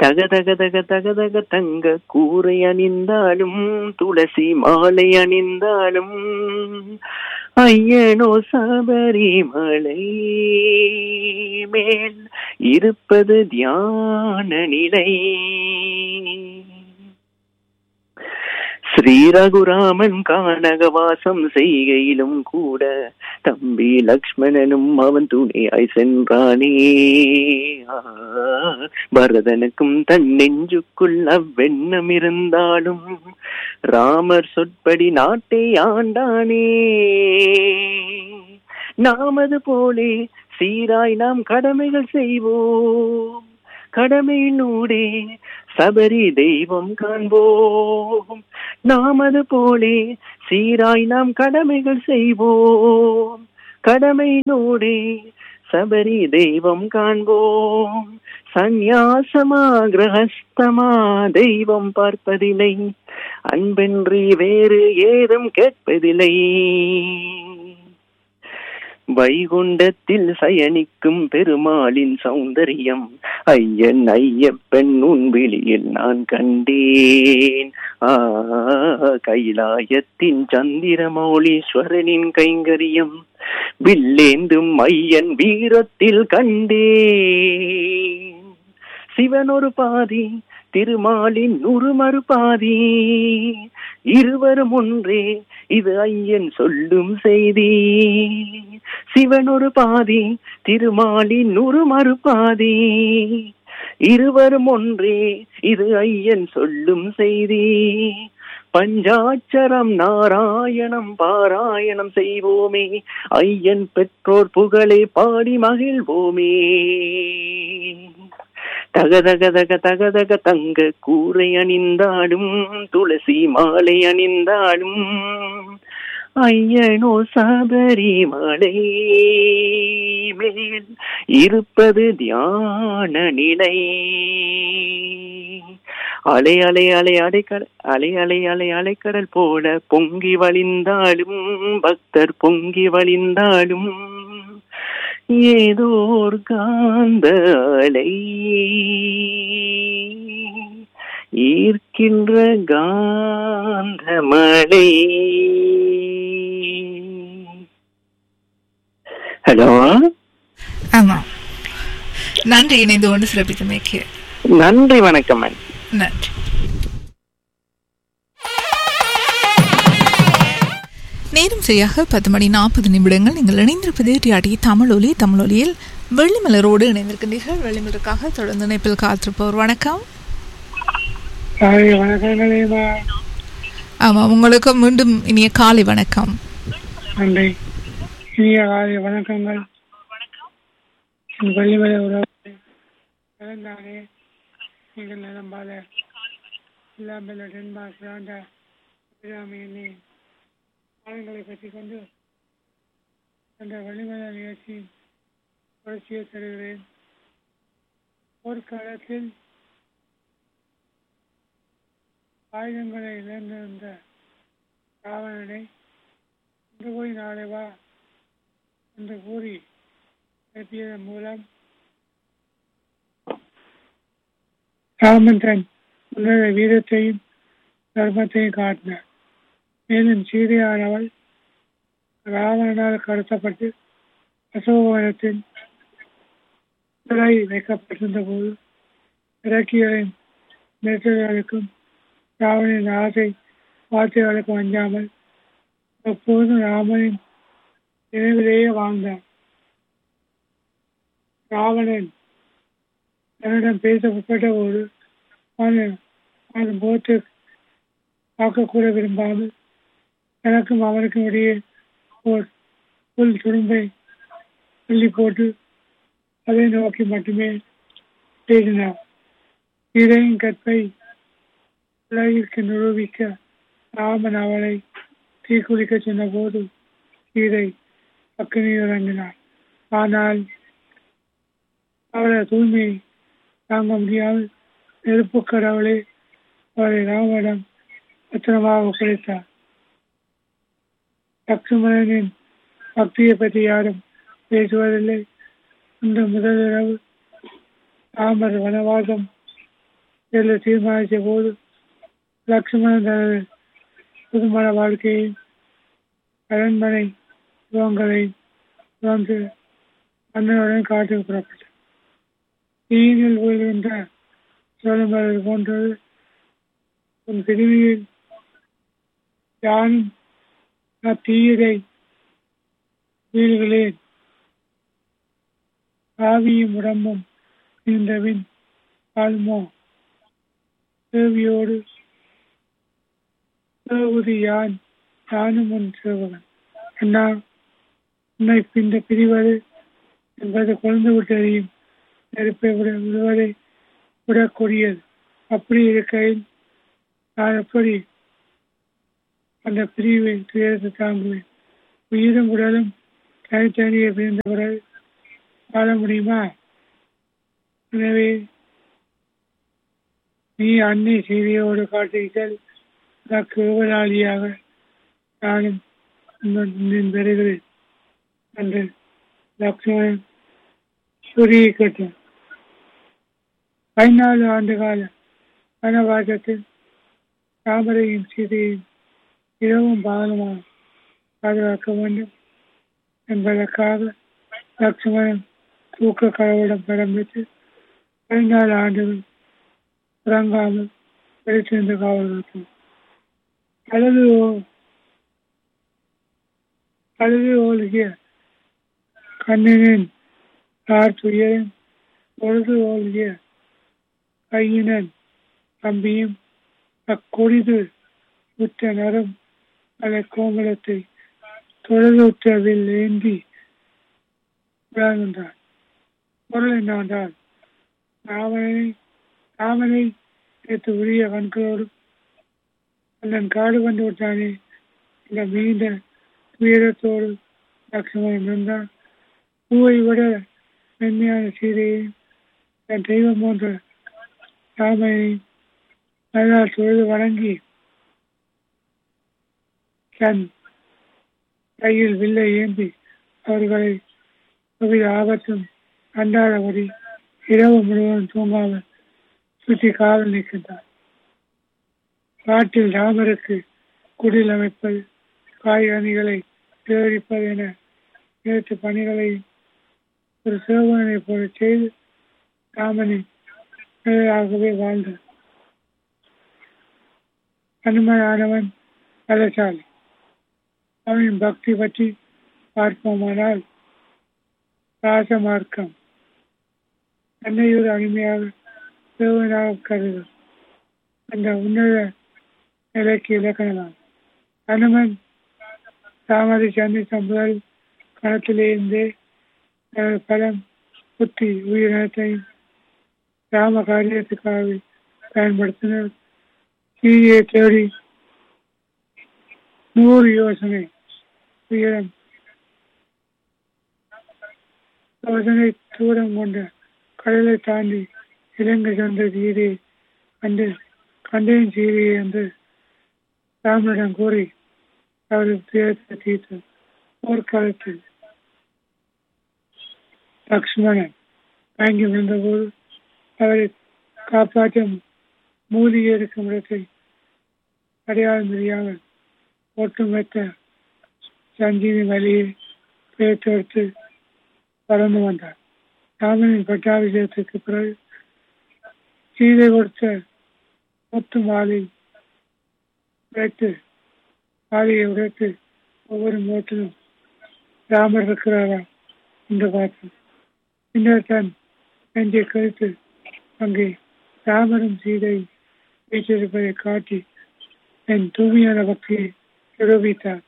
தக தக தக தக தக தங்க கூரை அணிந்தாலும் துளசி மாலை அணிந்தாலும் ஐயனோ சபரிமலை மேல் இருப்பது தியான நிலை ஸ்ரீ ரகுராமன் கானகவாசம் செய்கையிலும் கூட தம்பி லக்ஷ்மணனும் அவன் துணையாய் சென்றானே ஆ, பரதனுக்கும் தன் நெஞ்சுக்குள் அவ்வெண்ணம் இருந்தாலும் ராமர் சொற்படி நாட்டை ஆண்டானே நாமது போலே சீராய் நாம் கடமைகள் செய்வோம் கடமையினூடே சபரி தெய்வம் காண்போம் நாமது போலே சீராய் நாம் கடமைகள் செய்வோம் கடமையினூடே சபரி தெய்வம் காண்போம் சந்நியாசமா கிரகஸ்தமா தெய்வம் பார்ப்பதில்லை அன்பென்றி வேறு ஏதும் கேட்பதில்லை வைகுண்டத்தில் சயனிக்கும் பெருமாளின் சௌந்தரியம் ஐயன் ஐயப்பன் உன் விழியில் நான் கண்டேன் ஆ கைலாயத்தின் சந்திரமௌலீஸ்வரனின் கைங்கரியம் வில்லேந்தும் ஐயன் வீரத்தில் கண்டேன் சிவன் ஒரு பாதி திருமாலின் நுறுமறு பாதி இருவரும் ஒன்றே இது ஐயன் சொல்லும் செய்தி சிவன் ஒரு பாதி திருமாலின் நுறுமறு பாதி இருவரும் ஒன்றே இது ஐயன் சொல்லும் செய்தி பஞ்சாட்சரம் நாராயணம் பாராயணம் செய்வோமே ஐயன் பெற்றோர் புகழை பாடி மகிழ்வோமே தக தக தக தக தக தங்க கூரை அணிந்தாடும் துளசி மாலை அணிந்தாடும் ஐயனோ சபரிமலை மேல் இருப்பது தியான நிலை அலை அலை அலை அலைக்கடல் அலை அலை அலை அலைக்கடல் போல பொங்கி வழிந்தாலும் பக்தர் பொங்கி வழிந்தாலும் ஏதோ ஒரு காந்த அலை ஈர்க்கின்ற காந்த மழை ஹலோ ஆமாம் நன்றி இணைந்து கொண்டு சிறப்பித்தமைக்கு நன்றி வணக்கம் அண்ணி. நன்றி நேரம் சரியாக பத்து மணி நாற்பது நிமிடங்கள் நீங்கள் இணைந்திருப்பது டிஆடி தமிழொலி தமிழொலியில் வெள்ளிமலரோடு இணைந்திருக்கின்றீர்கள் வெள்ளிமலருக்காக தொடர்ந்து இணைப்பில் காத்திருப்பவர் வணக்கம் காலை வணக்கங்களேம்மா ஆமாம் உங்களுக்கு மீண்டும் இனிய காலை வணக்கம் நன்றி இனிய காலை வணக்கங்கள் என் பள்ளிமலை உறவு பிறந்தானே நீங்கள் நலம்பால இல்லாமல் டென்மார்க் பிராண்ட அபிராமியினே காலங்களை பற்றி கொண்டு அந்த வழிமலை நிகழ்ச்சி தொடர்ச்சியை தருகிறேன் போர்க்காலத்தில் ஆயுதங்களை இழந்திருந்த ராவணனை இன்று போய் நாளை வா என்று கூறி அனுப்பியதன் மூலம் ராமன் தன் உன்னத வீரத்தையும் தர்மத்தையும் காட்டினார் மேலும் சீதையானவள் ராவணனால் கடத்தப்பட்டு அசோகவனத்தின் சிறை வைக்கப்பட்டிருந்த போது இறக்கியலின் மிரட்டல்களுக்கும் ராவணின் ஆசை வார்த்தைகளுக்கும் அஞ்சாமல் எப்போதும் ராமனின் நினைவிலேயே வாழ்ந்தான் ராவணன் தன்னிடம் பேச முற்பட்ட போது அவன் அவன் முகத்தை பார்க்கக்கூட விரும்பாமல் எனக்கும் அவனுக்கும் இடையே ஓர் புல் துரும்பை தள்ளி போட்டு அதை நோக்கி மட்டுமே பேசினார் இதையும் கற்பை உலகிற்கு நிரூபிக்க ராமன் அவளை தீக்குளிக்க சொன்னபோது சீதை அக்னியில் இறங்கினார் ஆனால் அவரது தூய்மையை தாங்க முடியாமல் நெருப்பு கடவுளே அவரை ராமனிடம் பத்திரமாக ஒப்படைத்தார் லக்ஷ்மணனின் பக்தியை பற்றி யாரும் பேசுவதில்லை இந்த முதல் இரவு ராமர் வனவாசம் செல்ல தீர்மானித்த போது லக்ஷ்மணன் தனது புதுமண வாழ்க்கையை அரண்மனை சுகங்களை வந்து அண்ணனுடன் காட்டுக்கு புறப்பட்டார் தீயில் விழுகின்ற சோழமலர் போன்றது உன் பிரிவியில் யானும் அத்தீயதை வீடுகளேன் ஆவியும் உடம்பும் நீண்டவின் ஆழ்மோ தேவியோடு தேவதி யான் நானும் உன் சேவகன் அண்ணா உன்னை பிந்த பிரிவது என்பது குழந்து விட்டதையும் நெருப்பை விட விடுவதை விடக்கூடியது அப்படி இருக்கையில் நான் எப்படி அந்த பிரிவை துயரத்தை தாங்குவேன் உயிரும் உடலும் தனித்தனியே பிரிந்த பிறகு வாழ முடியுமா எனவே நீ அன்னை செய்தியோடு காட்டுகிறீர்கள் எனக்கு விவராளியாக நானும் உன்னுடன் பெறுகிறேன் என்று லக்ஷ்மணன் சுரியை கேட்டார் பதினாலு ஆண்டு கால வனவாசத்தில் தாமரையும் சீதையும் இரவும் பாகலமாக பாதுகாக்க வேண்டும் என்பதற்காக லக்ஷ்மணன் தூக்க கடவுளிடம் பரம்பித்து பதினாலு ஆண்டுகள் உறங்காமல் வெளிச்சிருந்த காவல்கள் அழுது அழுது ஓல்கிய கண்ணினின் தார் துயரும் பொழுது ஓல்கிய கையினன் தம்பியும் அக்கொடிது உற்ற நரம் பல கோமலத்தை தொழுதுற்றவில் ஏந்தி விளங்குகின்றான் பொருள் என்னவென்றால் ராமனை ராமனை நேற்று உரிய கண்களோடு அண்ணன் காடு வந்து விட்டானே இந்த மீண்ட துயரத்தோடு லக்ஷ்மணன் இருந்தான் பூவை விட மென்மையான சீதையை தன் தெய்வம் போன்ற ராமனை நல்லால் தொழுது வணங்கி தன் கையில் வில்லை ஏந்தி அவர்களை எவ்வித ஆபத்தும் அண்டாதபடி இரவு முழுவதும் தூங்காமல் சுற்றி காவல் நிற்கின்றார் காட்டில் ராமருக்கு குடில் அமைப்பது காய்கனிகளை சேகரிப்பது என நேற்று பணிகளை ஒரு சேவகனை போல செய்து ராமனின் நிலையாகவே வாழ்ந்தார் அனுமனானவன் பலசாலி அவனின் பக்தி பற்றி பார்ப்போமானால் ராசமார்க்கம் தன்னை ஒரு அடிமையாக தேவனாக கருதும் அந்த உன்னத நிலைக்கு இலக்கணமாகும் அனுமன் தாமரை சந்தித்த முதல் கணத்திலிருந்தே தனது பலம் புத்தி உயிரினத்தையும் ராம காரியத்துக்காக பயன்படுத்தினர் சீரியை தேடி நூறு யோசனை உயரம் யோசனை தூரம் கொண்ட கடலை தாண்டி இலங்கை சென்ற சீரியை கண்டு கண்டேன் சீரியை என்று ராமனிடம் கூறி அவருக்கு துயரத்தை தீர்த்து போர்க்காலத்தில் லக்ஷ்மணன் வாங்கி வந்தபோது அவரை காப்பாற்ற மூலிகை இருக்கும் இடத்தை அடையாளம் தெரியாமல் ஒட்டுமொத்த சஞ்சீவி வழியை பேர்த்தெடுத்து பறந்து வந்தார் ராமனின் பட்டாபிஷேகத்துக்கு பிறகு சீதை கொடுத்த முத்து மாலை உடைத்து மாலையை உடைத்து ஒவ்வொரு மூட்டிலும் ராமர் இருக்கிறாரா என்று பார்த்தோம் பின்னர் தன் நெஞ்சை கழித்து அங்கே ராமரும் சீதை வீற்றிருப்பதை காட்டி என் தூய்மையான பக்தியை நிரூபித்தார்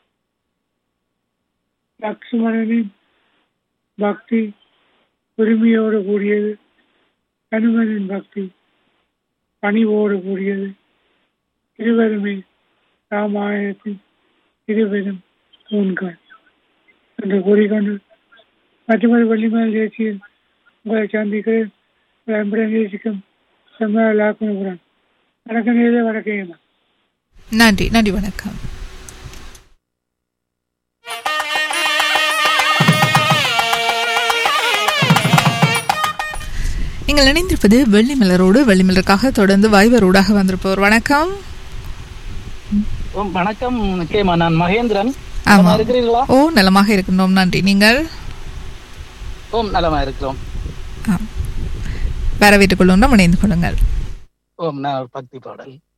லக்ஷ்மணனின் பக்தி உரிமையோடு கூடியது ஹனுமனின் பக்தி பணிவோடு கூடியது இருவருமே ராமாயணத்தின் இருவரும் தூண்கள் என்று கூறிக்கொண்டு மற்றொரு வெள்ளிமலை தேசியில் உங்களை சந்திக்கிறேன் உங்களை அன்புடன் நேசிக்கும் செம்மல் லாக்குனுபுரன் வணக்கம் நேரே வணக்கம் நன்றி நன்றி வணக்கம் நீங்கள் இணைந்திருப்பது வெள்ளிமலரோடு வெள்ளிமலருக்காக தொடர்ந்து வைபரோடாக வந்திருப்பவர் வணக்கம் ஓம் வணக்கம் கேமா நான் மகேந்திரன் ஆமா நலமா இருக்கிறீர்களா ஓ நலமாக இருக்கின்றோம் நன்றி நீங்கள் ஓம் நலமா இருக்கிறோம் வரவேற்றுக் கொள்ளுங்கள் இணைந்து கொள்ளுங்கள் ஓம் நான் ஒரு பக்தி பாடல்